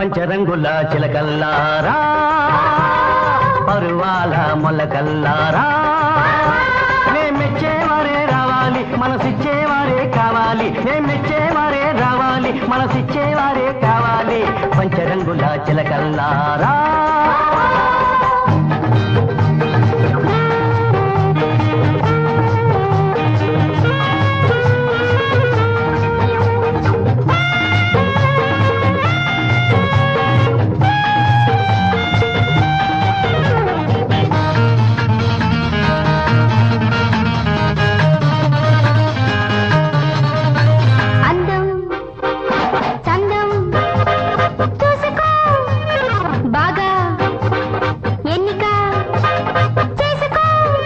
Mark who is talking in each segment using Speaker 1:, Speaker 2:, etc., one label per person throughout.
Speaker 1: పంచరంగుల చిలకల్లారా పరువాల మొలకల్లారా నే మెచ్చేవారే రావాలి మనసిచ్చేవారే కావాలి నే మెచ్చేవారే రావాలి మనసిచ్చేవారే కావాలి పంచరంగుల చిలకల్లారా
Speaker 2: అందం చందం చూసుకో బాగా ఎన్నిక చేసుకో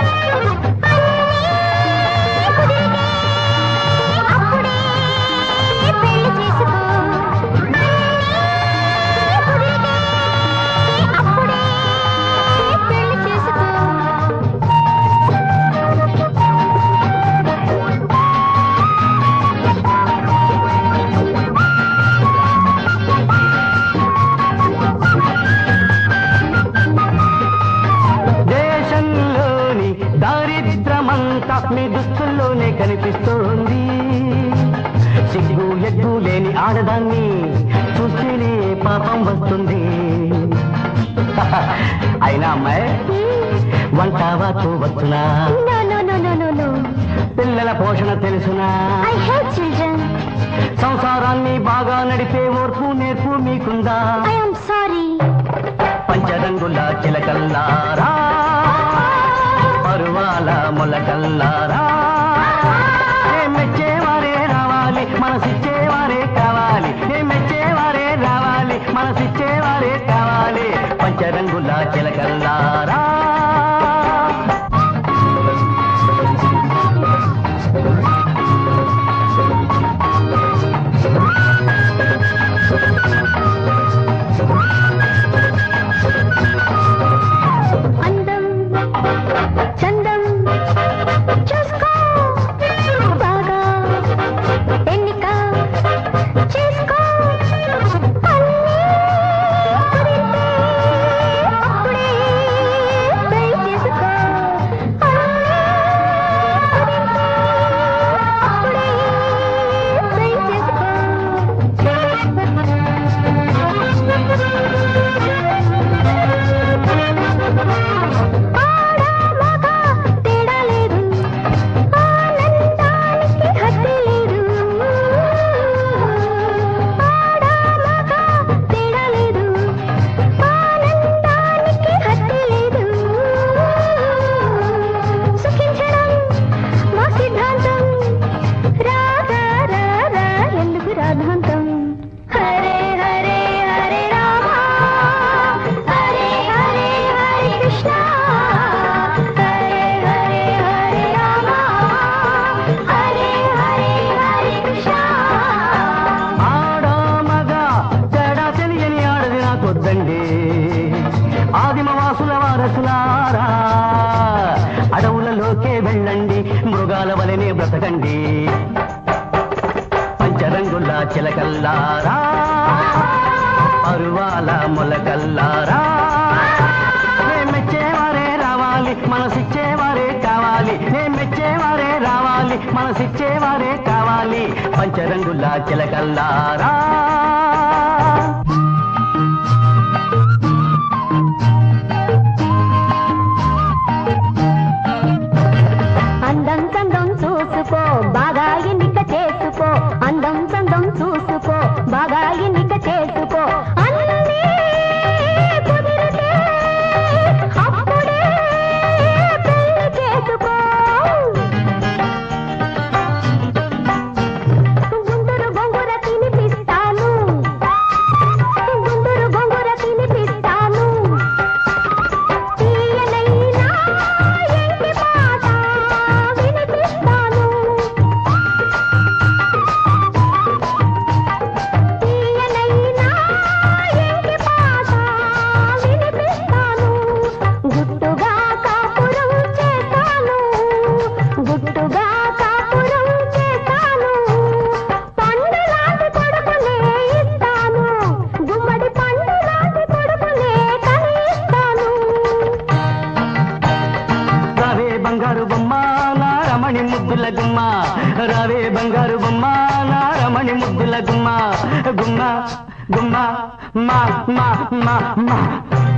Speaker 2: అన్నీ కుదిరితే అప్పుడే పెళ్లి చేసుకో అన్నీ కుదిరితే అప్పుడే పెళ్లి చేసుకో
Speaker 1: దేశంలోని దారిద్రమంతా మీ దుస్తుల్లోనే కనిపిస్తోంది సిగ్గు ఎగ్గు లేని ఆడదాన్ని చూస్తేనే పాపం వస్తుంది అయినా అమ్మాయి వంట వాతు వచ్చునా
Speaker 2: No, no, no, no, no, no.
Speaker 1: పిల్లల పోషణ తెలుసునా
Speaker 2: I hate children.
Speaker 1: సంసారాన్ని బాగా నడిపే ఓర్పు నేర్పు మీకుందా
Speaker 2: I am sorry.
Speaker 1: పంచరంగుల చిలకల్లారా పరువాల మొలకల్లారా ఏ మెచ్చేవారే రావాలి మనసిచ్చేవారే కావాలి ఏ మెచ్చేవారే రావాలి మనసిచ్చేవారే కావాలి పంచరంగుల చిలకల్లారా
Speaker 2: అందం చందం చూసుకో బాగా ఎన్నిక చేసుకో అన్నీ కుదిరితే అప్పుడే పెళ్లి చేసుకో అన్నీ కుదిరితే అప్పుడే పెళ్లి చేసుకో ఆడ మగ తేడా లేదు ఆనందానికి హద్దు లేదు ఆడ మగ తేడా లేదు ఆనందానికి హద్దు లేదు సుఖించడం మా సిద్ధాంతం రాధా రాధా ఎందుకు రాధాంతం హరే హరే హరే రామ హరే హరే హరే కృష్ణ హరే హరే హరే రామ హరే హరే హరే కృష్ణ
Speaker 1: ఆడా మగ తేడా తెలియని ఆడది నాకొద్దండి ఆదిమవాసుల వారసులారా అడవులలోకే వెళ్ళండి మృగాల వలనే బ్రతకండి పంచరంగుల చిలకల్లారా అరువాల మొలకల్లారా నే మెచ్చేవారే రావాలి మనసిచ్చేవారే కావాలి నే మెచ్చేవారే రావాలి మనసిచ్చేవారే కావాలి పంచరంగుల చిలకల్లారా
Speaker 2: అందం చందం చూసుకో బాగా ఎన్నిక చేసుకో అందం చందం చూసుకో బాగా ఎన్నిక చేసుకో అన్నీ కుదిరితే అప్పుడే పెళ్లి చేసుకో గుంటూరు గొంగుర తినిపిస్తా
Speaker 1: గుమ్మ రావే బంగారు బొమ్మ నా రమణి ముద్దుల గుమ్మ గుమ్మ గుమ్మ మా మా మా మా